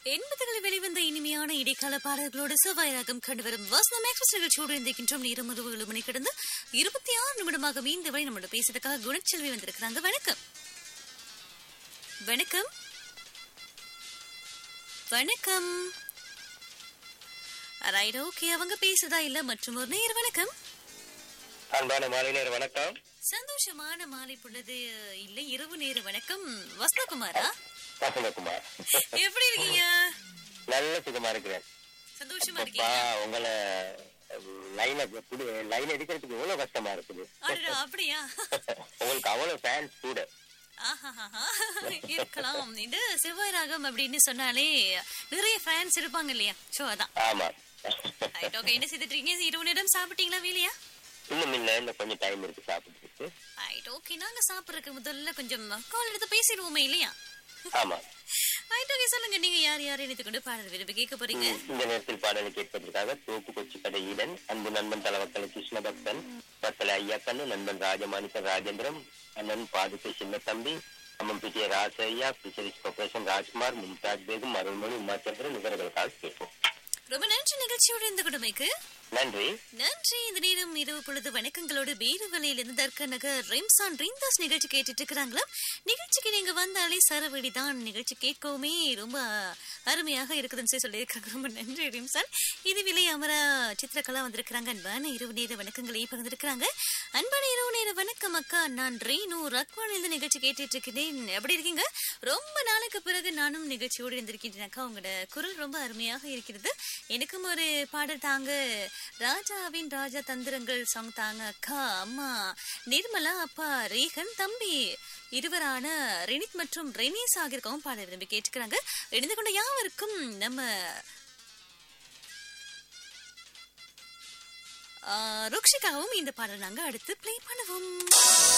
எண்பதுகளில் வெளிவந்த இனிமையான இடைக்கால பாடல்களோடு செவ்வாய் ராகம் கண்டு வரும் வசனம் எக்ஸ்பிரஸ் நிகழ்ச்சியோடு இருந்திருக்கின்றோம் நேரம் இரவு ஏழு மணி கடந்து இருபத்தி ஆறு நிமிடமாக இந்த வரை நம்மளோட பேசுறதுக்காக குணச்செல்வி வந்திருக்கிறாங்க வணக்கம் வணக்கம் வணக்கம் ரைட் ஓகே அவங்க பேசுதா இல்ல மற்றும் ஒரு நேர் வணக்கம் அன்பான மாலை நேர வணக்கம் சந்தோஷமான மாலை பொழுது இல்ல இரவு நேர வணக்கம் வசந்தகுமாரா வசந்தகுமார் எப்படி இருக்கீங்க நல்ல சுகமா இருக்கிறேன் சந்தோஷமா அப்பா இருக்கீங்க உங்களை லைன லைன் எடுக்கிறதுக்கு எவ்வளவு கஷ்டமா இருக்குது அடடா அப்படியா உங்களுக்கு அவ்வளவு ஃபேன்ஸ் கூட ஆஹாஹாஹா. இருக்கலாம் இது செவ்வாய் ராகம் அப்படின்னு சொன்னாலே நிறைய ஃபேன்ஸ் இருப்பாங்க இல்லையா சோ அதான் ஆமா ரைட் ஓகே என்ன செய்துட்டு இருக்கீங்க இரவு நேரம் சாப்பிட்டீங்களா வேலையா இன்னும் இல்ல இன்னும் கொஞ்சம் டைம் இருக்கு சாப்பிடுறதுக்கு ரைட் ஓகே நாங்க சாப்பிடுறதுக்கு முதல்ல கொஞ்சம் கால் எடுத்து பேசிடுவோமே இல்லையா ஆமா ரைட் ஓகே சொல்லுங்க நீங்க யார் யார் இணைத்து கொண்டு பாடல் விரும்பி கேட்க போறீங்க ம், இந்த நேரத்தில் பாடலை கேட்பதற்காக தோப்பு கொச்சி கடை ஈடன் அன்பு நண்பன் தலவக்கல கிருஷ்ணபக்தன் பத்தலை ஐயாக்கண்ணு நண்பன் ராஜமாணிக்கன் ராஜேந்திரம் அண்ணன் பாதுகை சின்ன தம்பி அம்மன் பிடிய ராசையா பிஷரிஸ் கொப்பரேஷன் ராஜ்குமார் மும்தாஜ் பேகம் அருள்மொழி உமாச்சந்திரன் இவர்களுக்காக கேட்போம் ரொம்ப நன்றி நிகழ்ச்சியோட இந்த கொடுமைக்கு நன்றி நன்றி இந்த நேரம் இரவு பொழுது வணக்கங்களோடு வேறுவலையிலிருந்து தர்க்க நகர் ரெம்சான் ரீந்தாஸ் நிகழ்ச்சி கேட்டுட்டு இருக்கிறாங்களா நிகழ்ச்சிக்கு நீங்க வந்தாலே சரவெடி தான் நிகழ்ச்சி கேட்கவுமே ரொம்ப அருமையாக இருக்குதுன்னு சொல்லி சொல்லியிருக்காங்க ரொம்ப நன்றி ரிம்சான் இது விலை அமரா சித்திரகலா வந்திருக்கிறாங்க அன்பான இரவு நேர வணக்கங்களை பகிர்ந்திருக்கிறாங்க அன்பான இரவு நேர வணக்கம் அக்கா நான் ரேணு ரக்வான் இந்த நிகழ்ச்சி கேட்டுட்டு இருக்கிறேன் எப்படி இருக்கீங்க ரொம்ப நாளுக்கு பிறகு நானும் நிகழ்ச்சியோடு இருந்திருக்கின்றேன் அக்கா உங்களோட குரல் ரொம்ப அருமையாக இருக்கிறது எனக்கும் ஒரு பாடல் தாங்க ராஜாவின் ராஜா தந்திரங்கள் சாங் தாங்க அக்கா அம்மா நிர்மலா அப்பா ரேகன் தம்பி இருவரான ரெனித் மற்றும் ரெனீஸ் ஆகியிருக்கவும் பாட விரும்பி கேட்டுக்கிறாங்க இணைந்து கொண்ட யாவருக்கும் நம்ம ஆ, ருக்ஷிகாவும் இந்த பாடல் நாங்க அடுத்து ப்ளே பண்ணுவோம்